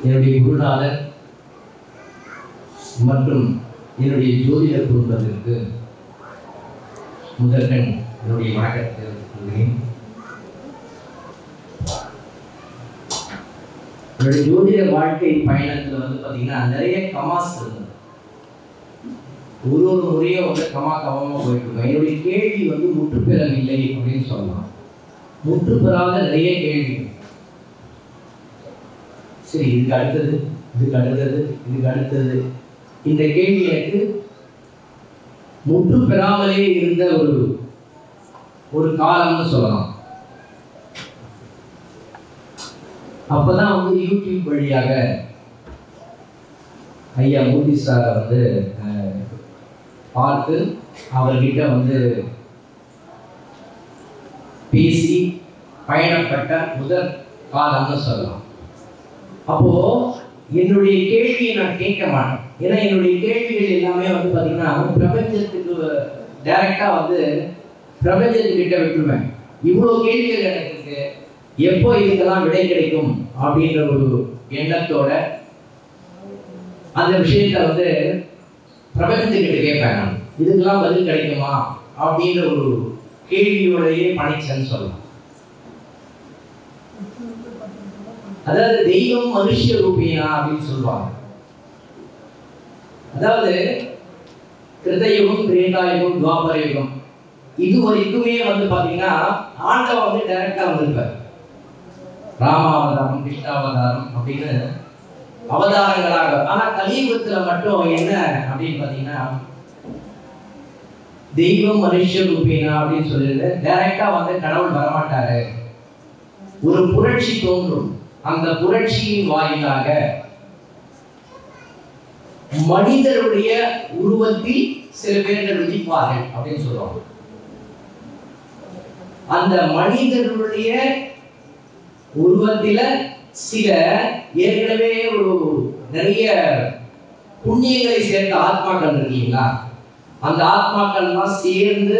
என்னுடைய குருநாதர் மற்றும் என்னுடைய ஜோதிட குடும்பத்திற்கு முதற்கண் என்னுடைய வணக்கத்தை தெரிவித்துக் கொள்கிறேன் என்னுடைய ஜோதிட வாழ்க்கை பயணத்தில் வந்து பார்த்தீங்கன்னா நிறைய கமாஸ் இருந்தது ஒரு ஒரு முறையும் வந்து கமா கவனமாக போயிட்டு இருக்கோம் என்னுடைய கேள்வி வந்து முற்று பெறவில்லை அப்படின்னு சொல்லலாம் முற்று பெறாத நிறைய கேள்வி சரி இதுக்கு அடுத்தது இதுக்கு அடுத்தது இதுக்கு அடுத்தது இந்த கேள்வி எனக்கு முற்று பெறாமலே இருந்த ஒரு ஒரு காலம்னு சொல்லலாம் அப்பதான் வந்து யூடியூப் வழியாக ஐயா மூர்த்தி சாரை வந்து அஹ், பார்த்து அவர்கிட்ட வந்து பேசி பயணப்பட்ட முதல் காலம்னு சொல்லலாம் அப்போ என்னுடைய கேள்வியை நான் கேட்க மாட்டேன் ஏன்னா என்னுடைய கேள்விகள் எல்லாமே வந்து பார்த்தீங்கன்னா பிரபஞ்சத்துக்கு டைரக்டா வந்து பிரபஞ்சத்துக்கிட்ட விட்டுருவேன் இவ்வளோ கேள்விகள் எனக்கு இருக்கு எப்போ இதுக்கெல்லாம் விடை கிடைக்கும் அப்படின்ற ஒரு எண்ணத்தோட அந்த விஷயத்த வந்து பிரபஞ்சத்துக்கிட்ட கேட்பேன் நான் இதுக்கெல்லாம் பதில் கிடைக்குமா அப்படின்ற ஒரு கேள்வியோடையே பணிச்சேன்னு சொல்லலாம் அதாவது தெய்வம் மனுஷ ரூபியா அப்படின்னு சொல்லுவாங்க அதாவது கிருதயுகம் திரேதாயுகம் துவாபர யுகம் இது வரைக்குமே வந்து பாத்தீங்கன்னா ஆண்டவன் வந்து டைரக்டா வந்திருப்பார் ராமாவதாரம் கிருஷ்ணாவதாரம் அப்படின்னு அவதாரங்களாக ஆனா கலியுகத்துல மட்டும் என்ன அப்படின்னு பாத்தீங்கன்னா தெய்வம் மனுஷ ரூபினா அப்படின்னு சொல்லிட்டு டைரக்டா வந்து கடவுள் வரமாட்டாரு ஒரு புரட்சி தோன்றும் அந்த புரட்சியின் வாயிலாக மனிதருடைய உருவத்தில் சில பேர்கள் விதிப்பார்கள் அப்படின்னு சொல்லுவாங்க அந்த மனிதர்களுடைய உருவத்தில சில ஏற்கனவே ஒரு நிறைய புண்ணியங்களை சேர்த்த ஆத்மாக்கள் இருக்கீங்களா அந்த ஆத்மாக்கள்லாம் சேர்ந்து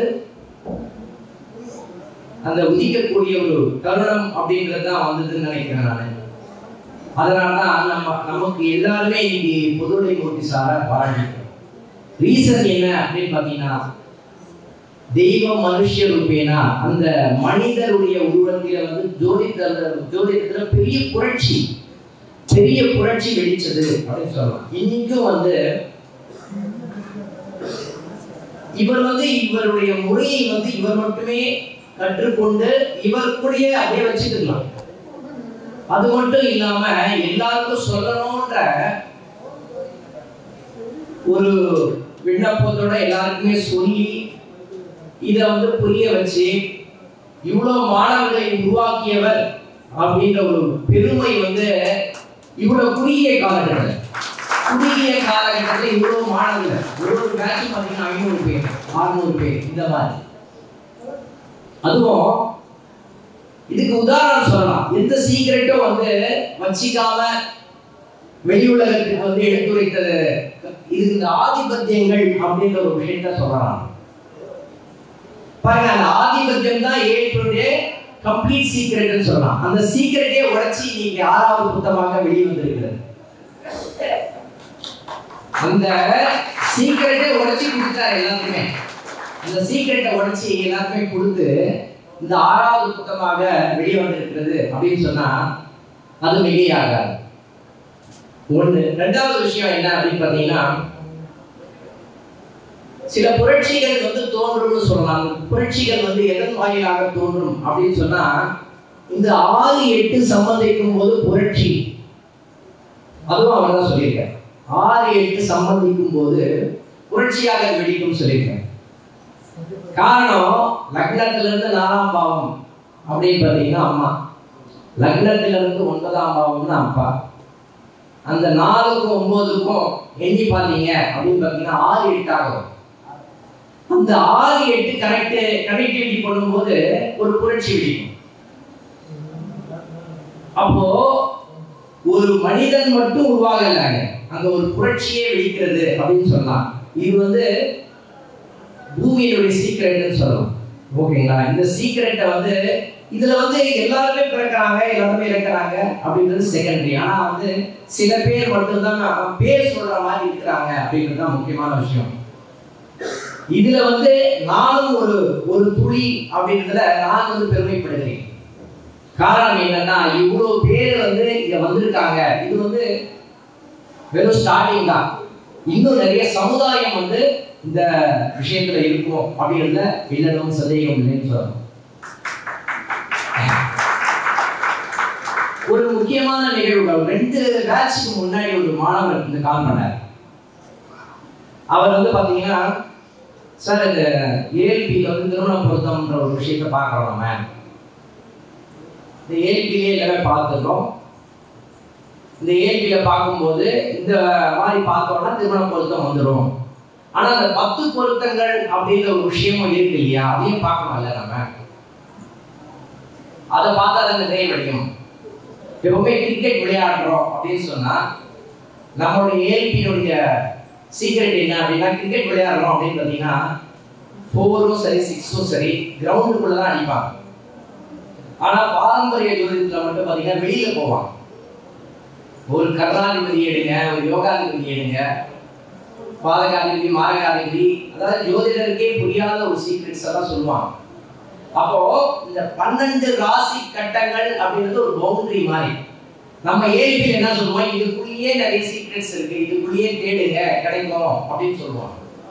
அந்த உதிக்கக்கூடிய ஒரு தருணம் அப்படின்றது தான் வந்ததுன்னு நினைக்கிறேன் நான் அதனால தான் நம்ம நமக்கு எல்லாருமே இன்னைக்கு பொதுவுடை மூர்த்தி சார வாழ்ந்துட்டோம் ரீசன் என்ன அப்படின்னு பார்த்தீங்கன்னா தெய்வம் மனுஷ ரூபேனா அந்த மனிதருடைய உருவத்தில வந்து ஜோதிட ஜோதிடத்துல பெரிய புரட்சி பெரிய புரட்சி வெடிச்சது அப்படின்னு சொல்லலாம் இன்னைக்கும் வந்து இவர் வந்து இவருடைய முறையை வந்து இவர் மட்டுமே கற்றுக்கொண்டு இவர் கூடயே அப்படியே வச்சுக்கலாம் அது மட்டும் இல்லாம எல்லாருக்கும் சொல்லணும்ன்ற ஒரு விண்ணப்பத்தோட எல்லாருக்குமே சொல்லி இதை வந்து புரிய வச்சு இவ்வளவு மாணவர்களை உருவாக்கியவர் அப்படின்ற ஒரு பெருமை வந்து இவ்வளவு குறுகிய காலகட்டத்தில் குறுகிய காலகட்டத்தில் இவ்வளவு மாணவர்கள் ஒரு ஒரு பேட்ச் பார்த்தீங்கன்னா ஐநூறு பேர் அறுநூறு பேர் இந்த மாதிரி அதுவும் இதுக்கு உதாரணம் சொல்லலாம் எந்த சீக்கிரட்டும் வந்து வச்சிக்காம வெளி உலகத்துக்கு வந்து எடுத்துரைத்தது இது இந்த ஆதிபத்தியங்கள் அப்படின்ற ஒரு விஷயத்த சொல்லலாம் பாருங்க அந்த ஆதிபத்தியம் தான் ஏற்புடைய கம்ப்ளீட் சீக்கிரட்னு சொல்லலாம் அந்த சீக்கிரட்டே உடைச்சி இன்னைக்கு ஆறாவது புத்தகமாக வெளிவந்திருக்கிறது அந்த சீக்கிரட்டை உடைச்சி கொடுத்தாரு எல்லாத்துக்குமே அந்த சீக்கிரட்டை உடைச்சி எல்லாருக்குமே கொடுத்து இந்த ஆறாவது புத்தகமாக வெளியே வந்திருக்கிறது அப்படின்னு சொன்னா அது மிகையாகாது ஒண்ணு ரெண்டாவது விஷயம் என்ன அப்படின்னு பார்த்தீங்கன்னா சில புரட்சிகள் வந்து தோன்றும்னு சொல்லலாம் அந்த புரட்சிகள் வந்து எதன் வாயிலாக தோன்றும் அப்படின்னு சொன்னா இந்த ஆறு எட்டு சம்பந்திக்கும் போது புரட்சி அதுவும் அவர் தான் சொல்லியிருக்கார் ஆறு எட்டு சம்பந்திக்கும் போது புரட்சியாக அது வெடிக்கும் சொல்லியிருக்கார் காரணம் லக்னத்துல இருந்து நாலாம் பாவம் அப்படின்னு பார்த்தீங்கன்னா அம்மா லக்னத்துல இருந்து ஒன்பதாம் பாவம்னு அப்பா அந்த நாலுக்கும் ஒன்பதுக்கும் எண்ணி பார்த்தீங்க அப்படின்னு பார்த்தீங்கன்னா ஆறு எட்டு ஆகும் அந்த ஆறு எட்டு கனெக்ட் கனெக்டிவிட்டி பண்ணும்போது ஒரு புரட்சி வெடிக்கும் அப்போ ஒரு மனிதன் மட்டும் உருவாகலைங்க அங்க ஒரு புரட்சியே வெடிக்கிறது அப்படின்னு சொல்லலாம் இது வந்து பூமியினுடைய சீக்கிரட்னு சொல்லலாம் ஓகேங்களா இந்த சீக்கிரட்டை வந்து இதுல வந்து எல்லாருமே பிறக்கிறாங்க எல்லாருமே இருக்கிறாங்க அப்படின்றது செகண்டரி ஆனா வந்து சில பேர் மட்டும்தான் பேர் சொல்ற மாதிரி இருக்கிறாங்க அப்படின்றது தான் முக்கியமான விஷயம் இதுல வந்து நானும் ஒரு ஒரு துளி அப்படின்றதுல நான் வந்து பெருமைப்படுகிறேன் காரணம் என்னன்னா இவ்வளவு பேர் வந்து இங்க வந்திருக்காங்க இது வந்து வெறும் ஸ்டார்டிங் தான் இன்னும் நிறைய சமுதாயம் வந்து இந்த விஷயத்துல இருக்கும் அப்படின்றத இல்லைன்னு சந்தேகம் இல்லைன்னு சொல்லணும் ஒரு முக்கியமான நிகழ்வுகள் ரெண்டு பேட்சுக்கு முன்னாடி ஒரு மாணவர் வந்து கால் பண்ணார் அவர் வந்து பாத்தீங்கன்னா சார் இந்த ஏஎல்பியில் வந்து திருமண பொருத்தம்ன்ற ஒரு விஷயத்தை பார்க்குறோம் நம்ம இந்த ஏஎல்பிலே எல்லாமே பார்த்துட்டோம் இந்த ஏஎல்பியில் பார்க்கும்போது இந்த மாதிரி பார்த்தோம்னா திருமண பொருத்தம் வந்துடும் ஆனா அந்த பத்து பொருத்தங்கள் அப்படின்ற ஒரு விஷயமும் இருக்கு இல்லையா அதையும் பார்க்கணும்ல நம்ம அதை பார்த்தா தான் நிறைய கிடைக்கும் எப்பவுமே கிரிக்கெட் விளையாடுறோம் அப்படின்னு சொன்னா நம்மளுடைய ஏஎல்பியினுடைய சீக்ரெட் என்ன அப்படின்னா கிரிக்கெட் விளையாடுறோம் அப்படின்னு பார்த்தீங்கன்னா ஃபோரும் சரி சிக்ஸும் சரி கிரவுண்டுக்குள்ள தான் அடிப்பாங்க ஆனா பாரம்பரிய ஜோதிடத்துல மட்டும் பார்த்தீங்கன்னா வெளியில போவாங்க ஒரு கர்ணாதிபதி எடுங்க ஒரு யோகாதிபதி எடுங்க பாதகாதிபதி மாரகாதிபதி அதாவது ஜோதிடருக்கே புரியாத ஒரு சீக்ரெட்ஸ் எல்லாம் சொல்லுவாங்க அப்போ இந்த பன்னெண்டு ராசி கட்டங்கள் அப்படின்றது ஒரு பவுண்டரி மாதிரி நம்ம ஏபியில் என்ன சொல்லுவோம் இதுக்குள்ளேயே நிறைய சீக்ரெட்ஸ் இருக்கு இதுக்குள்ளேயே தேடுங்க கிடைக்கும் அப்படின்னு சொல்லுவாங்க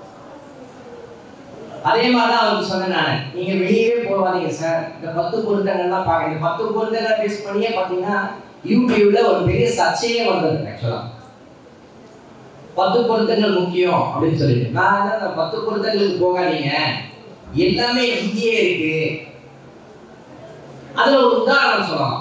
அதே மாதிரி தான் அவருக்கு சொன்னேன் நான் நீங்க வெளியவே போகாதீங்க சார் இந்த பத்து பொருத்தங்கள்லாம் பாருங்க இந்த பத்து பொருத்தங்களை பேஸ் பண்ணியே பார்த்தீங்கன்னா யூடியூப்ல ஒரு பெரிய சர்ச்சையே வந்தது ஆக்சுவலா பத்து பொருத்தங்கள் முக்கியம் அப்படின்னு சொல்லிட்டு நான் என்ன அந்த பத்து பொருத்தங்களுக்கு போகாதீங்க எல்லாமே இங்கேயே இருக்கு அதுல ஒரு உதாரணம் சொல்லலாம்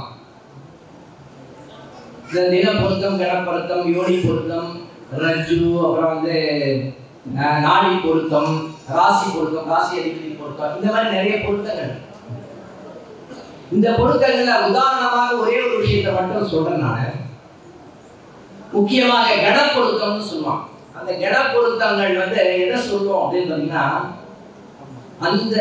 இந்த தின பொருத்தம் கட பொருத்தம் யோனி பொருத்தம் ரஜு அப்புறம் வந்து அஹ், நாடி பொருத்தம் ராசி பொருத்தம் ராசி அதிபதி பொருத்தம் இந்த மாதிரி நிறைய பொருத்தங்கள் இந்த பொருத்தங்கள்ல உதாரணமாக ஒரே ஒரு விஷயத்தை மட்டும் சொல்றேன் நான் முக்கியமாக கட பொருத்தம்னு சொல்லுவான் அந்த கட பொருத்தங்கள் வந்து எதை சொல்லுவோம் அப்படின்னு பார்த்தீங்கன்னா அந்த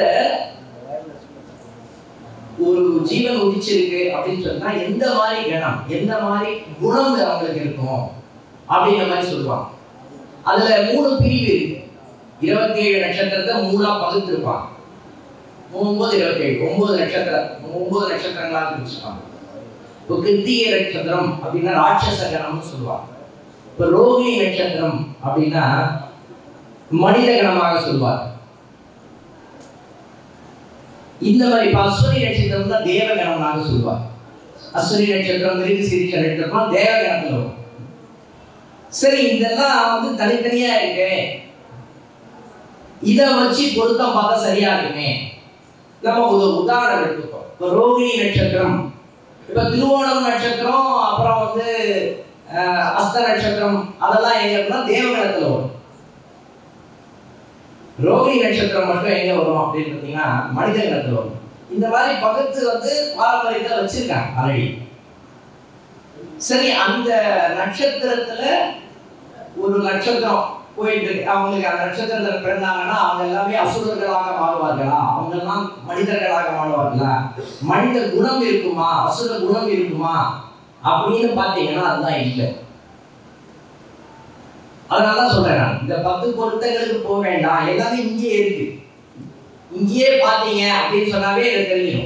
ஒரு ஜீவன் உதிச்சிருக்கு அப்படின்னு சொன்னா எந்த மாதிரி கணம் எந்த மாதிரி குணம் அவங்களுக்கு இருக்கும் அப்படிங்கிற மாதிரி சொல்லுவாங்க அதுல மூணு பிரிவு இருக்கு இருபத்தி ஏழு நட்சத்திரத்தை மூணா பகுத்திருப்பாங்க ஒன்பது இருபத்தி ஏழு ஒன்பது நட்சத்திரம் ஒன்பது நட்சத்திரங்களாக பிரிச்சுப்பாங்க இப்போ கிருத்திகை நட்சத்திரம் அப்படின்னா ராட்சச கணம்னு சொல்லுவாங்க இப்போ ரோகிணி நட்சத்திரம் அப்படின்னா மனித கணமாக சொல்லுவார் இந்த மாதிரி இப்போ அஸ்வினி நட்சத்திரம் தான் தேவகணமாக சொல்லுவார் அஸ்வினி நட்சத்திரம் மிருக சிரிச்ச நட்சத்திரம் தேவகணத்தில் வரும் சரி இதெல்லாம் வந்து தனித்தனியா இருக்கு இதை வச்சு பொருத்தம் பார்த்தா சரியா இருக்குமே நம்ம ஒரு உதாரணம் எடுத்துப்போம் இப்போ ரோகிணி நட்சத்திரம் இப்போ திருவோணம் நட்சத்திரம் அப்புறம் வந்து அஹ், அஸ்த நட்சத்திரம் அதெல்லாம் எங்க இருக்குன்னா தேவகணத்துல வரும் ரோகிணி நட்சத்திரம் மட்டும் எங்க வரும் அப்படின்னு பார்த்தீங்கன்னா மனித கணத்துல வரும் இந்த மாதிரி பகுத்து வந்து பாரம்பரியத்தை வச்சிருக்காங்க ஆல்ரெடி சரி அந்த நட்சத்திரத்துல ஒரு நட்சத்திரம் போயிட்டு இருக்கு அவங்களுக்கு அந்த நட்சத்திரத்துல பிறந்தாங்கன்னா அவங்க எல்லாமே அசுரர்களாக மாறுவார்களா அவங்க எல்லாம் மனிதர்களாக மாறுவார்களா மனித குணம் இருக்குமா அசுர குணம் இருக்குமா அப்படின்னு பார்த்தீங்கன்னா அதுதான் இல்லை அதனால தான் சொல்றேன் நான் இந்த பத்து பொருத்தங்களுக்கு போக வேண்டாம் எல்லாமே இங்கேயே இருக்கு இங்கேயே பார்த்தீங்க அப்படின்னு சொன்னாவே எனக்கு தெரியும்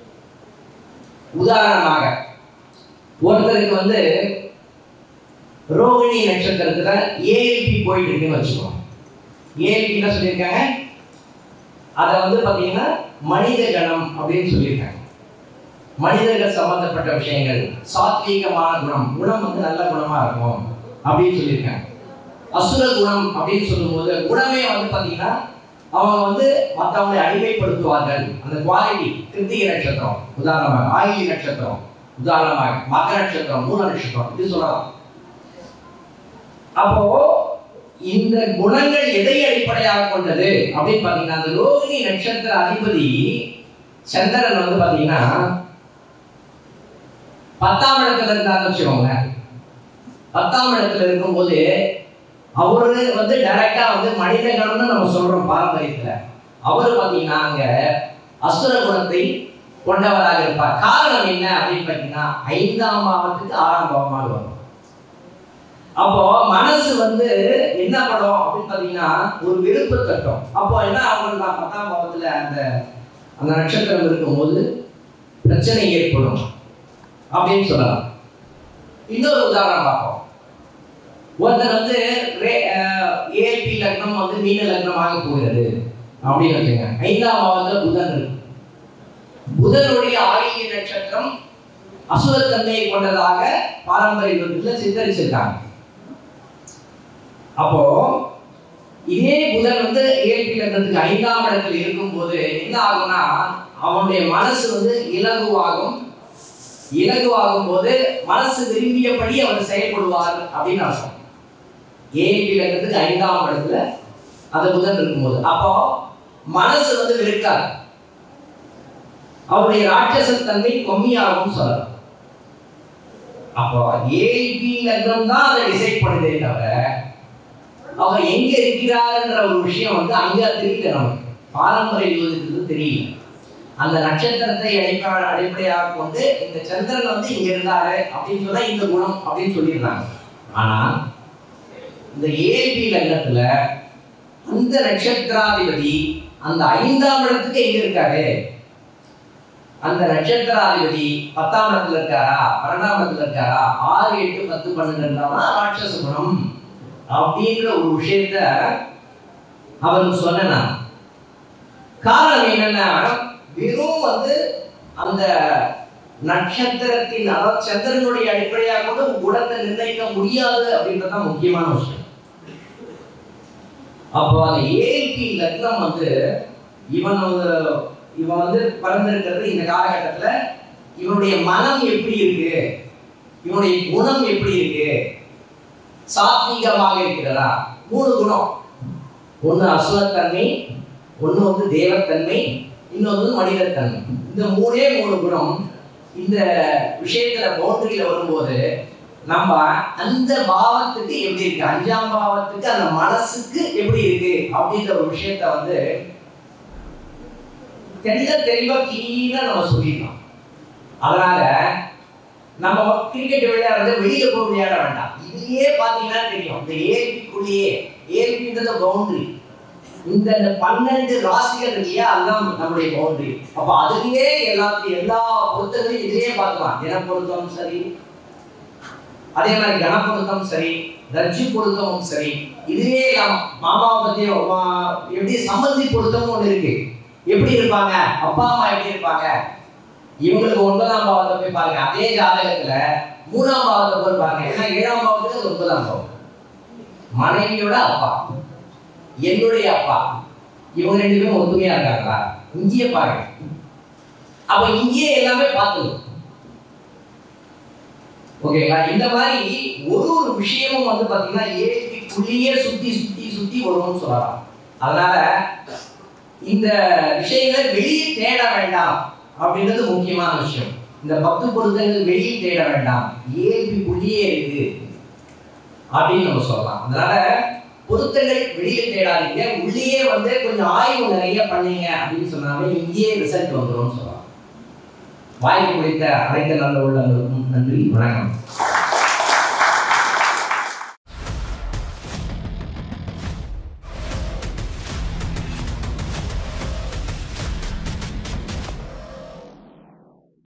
உதாரணமாக ஒருத்தருக்கு வந்து ரோகிணி நட்சத்திரத்துல ஏஎல்பி போயிட்டு இருக்குன்னு வச்சுக்கோங்க ஏஎல்பி என்ன சொல்லியிருக்காங்க அதை வந்து பார்த்தீங்கன்னா மனித கணம் அப்படின்னு சொல்லியிருக்காங்க மனிதர்கள் சம்பந்தப்பட்ட விஷயங்கள் சாத்வீகமான குணம் குணம் வந்து நல்ல குணமா இருக்கும் அப்படின்னு சொல்லியிருக்காங்க அசுர குணம் அப்படின்னு சொல்லும்போது குணமே வந்து பார்த்தீங்கன்னா அவங்க வந்து மற்றவங்களை அடிமைப்படுத்துவார்கள் அந்த குவாலிட்டி கிருத்திகை நட்சத்திரம் உதாரணமாக ஆயிலி நட்சத்திரம் உதாரணமாக மக நட்சத்திரம் மூல நட்சத்திரம் இது சொல்லலாம் அப்போ இந்த குணங்கள் எதை அடிப்படையாக கொண்டது அப்படின்னு பார்த்தீங்கன்னா அந்த ரோகிணி நட்சத்திர அதிபதி சந்திரன் வந்து பார்த்தீங்கன்னா பத்தாம் இடத்துல இருந்தாருன்னு வச்சுக்கோங்க பத்தாம் இடத்துல இருக்கும்போது அவரு வந்து டைரக்டா வந்து மனித கணம்னு நம்ம சொல்றோம் பாரம்பரியத்துல அவர் பார்த்தீங்கன்னா அங்க அசுர குணத்தை கொண்டவராக இருப்பார் காரணம் என்ன அப்படின்னு பார்த்தீங்கன்னா ஐந்தாம் பாவத்துக்கு ஆறாம் பாவமாக வரும் அப்போ மனசு வந்து என்ன படம் அப்படின்னு பார்த்தீங்கன்னா ஒரு விருப்ப தட்டம் அப்போ என்ன ஆகும் நான் பத்தாம் பாவத்துல அந்த அந்த நட்சத்திரம் இருக்கும்போது பிரச்சனை ஏற்படும் அப்படின்னு சொல்லலாம் இன்னொரு உதாரணம் பார்ப்போம் ஒருத்தர் வந்து ஏபி லக்னம் வந்து மீன லக்னமாக போகிறது அப்படின்னு வச்சுங்க ஐந்தாம் பாவத்துல புதன் இருக்கு புதனுடைய ஆயில்ய நட்சத்திரம் அசுரத்தன்மையை கொண்டதாக பாரம்பரிய யுகத்துல சித்தரிச்சிருக்காங்க அப்போ இதே புதன் வந்து ஏழ்பி லக்னத்துக்கு ஐந்தாம் இடத்துல இருக்கும்போது என்ன ஆகும்னா அவனுடைய மனசு வந்து இலகுவாகும் இலகுவாகும் போது மனசு விரும்பியபடி அவர் செயல்படுவார் அப்படின்னு அர்த்தம் ஏபி லக்னத்துக்கு ஐந்தாம் இடத்துல அந்த புதன் இருக்கும்போது அப்போ மனசு வந்து வெறுக்காது அவருடைய ராட்சசத்தன்மை கம்மியாகும் சொல்லலாம் அப்போ ஏபி லக்னம் தான் அதை டிசைட் பண்ணுதே தவிர அவர் எங்க இருக்கிறாருன்ற ஒரு விஷயம் வந்து அங்க தெரியல நமக்கு பாரம்பரிய யோகத்துக்கு தெரியல அந்த நட்சத்திரத்தை அடிப்பா அடிப்படையாக கொண்டு இந்த சந்திரன் வந்து இங்க இருந்தாரு அப்படின்னு சொன்னா இந்த குணம் அப்படின்னு சொல்லிடுறாங்க ஆனா இந்த ஏபி லக்னத்துல அந்த நட்சத்திராதிபதி அந்த ஐந்தாம் இடத்துக்கு எங்க இருக்காரு அந்த நட்சத்திராதிபதி பத்தாம் இடத்துல இருக்காரா பன்னெண்டாம் இடத்துல இருக்காரா ஆறு எட்டு பத்து பன்னெண்டு இருந்தாலும் ராட்சச குணம் அப்படின்ற ஒரு விஷயத்த அவருக்கு சொன்னேன் காரணம் என்னன்னா வெறும் வந்து அந்த நட்சத்திரத்தின் அதாவது சந்திரனுடைய அடிப்படையாக கூட குணத்தை நிர்ணயிக்க முடியாது அப்படின்றதான் முக்கியமான விஷயம் அப்போ அந்த ஏபி லக்னம் வந்து இவன் வந்து இவன் வந்து பிறந்திருக்கிறது இந்த காலகட்டத்துல இவனுடைய மனம் எப்படி இருக்கு இவனுடைய குணம் எப்படி இருக்கு சாத்வீகமாக இருக்கிறதா மூணு குணம் ஒன்று அசுரத்தன்மை ஒன்று வந்து தேவத்தன்மை இன்னொன்று மனிதத்தன்மை இந்த மூணே மூணு குணம் இந்த விஷயத்துல பவுண்டரியில வரும்போது நம்ம அந்த பாவத்துக்கு எப்படி இருக்கு அஞ்சாம் பாவத்துக்கு அந்த மனசுக்கு எப்படி இருக்கு அப்படின்ற ஒரு விஷயத்த வந்து தெள்ள தெளிவா கிளீனா நம்ம சொல்லிடலாம் அதனால நம்ம கிரிக்கெட் விளையாடுறது வெளியில போய் விளையாட வேண்டாம் இதுலயே பாத்தீங்கன்னா தெரியும் இந்த ஏபிக்குள்ளேயே ஏபின்றது பவுண்டரி இந்த பன்னெண்டு ராசிகள் இருக்கு இல்லையா அதுதான் நம்முடைய பவுண்டரி அப்ப அதுலயே எல்லாத்தையும் எல்லா பொருத்தங்களையும் இதுலயே பார்க்கலாம் தின பொருத்தம் சரி அதே மாதிரி கன பொருத்தம் சரி தர்ஜி பொருத்தமும் சரி இதுலயே எல்லாம் மாமாவை பத்தி மா- எப்படி சம்பந்தி பொருத்தமும் ஒண்ணு இருக்கு எப்படி இருப்பாங்க அப்பா அம்மா எப்படி இருப்பாங்க இவங்களுக்கு ஒன்பதாம் பாவத்தை போய் பாருங்க அதே ஜாதகத்துல மூணாம் பாவத்தை போய் பாருங்க ஏன்னா ஏழாம் பாவத்துக்கு அது ஒன்பதாம் பாவம் மனைவியோட அப்பா என்னுடைய அப்பா இவங்க ரெண்டு பேரும் ஒத்துமையா இருக்காங்களா இங்கேயே பாருங்க அப்ப இங்கேயே எல்லாமே பார்த்துக்கணும் ஓகேங்களா இந்த மாதிரி ஒரு ஒரு விஷயமும் வந்து பாத்தீங்கன்னா ஏபிக்குள்ளேயே சுத்தி சுத்தி சுத்தி வரும்னு சொல்லலாம் அதனால இந்த விஷயங்களை வெளியே தேட வேண்டாம் அப்படின்றது முக்கியமான விஷயம் இந்த பத்து பொருத்தங்கள் வெளியே தேட வேண்டாம் ஏபிக்குள்ளேயே இருக்கு அப்படின்னு நம்ம சொல்லலாம் அதனால பொருத்தங்கள் வெளியே தேடாதீங்க உள்ளேயே வந்து கொஞ்சம் ஆய்வு நிறைய பண்ணீங்க அப்படின்னு சொன்னாவே இங்கேயே ரிசல்ட் வந்துரும்னு சொல்லலாம் வாய்ப்பு குறித்த அனைத்து நல்ல உள்ளங்களுக்கும் நன்றி வணக்கம்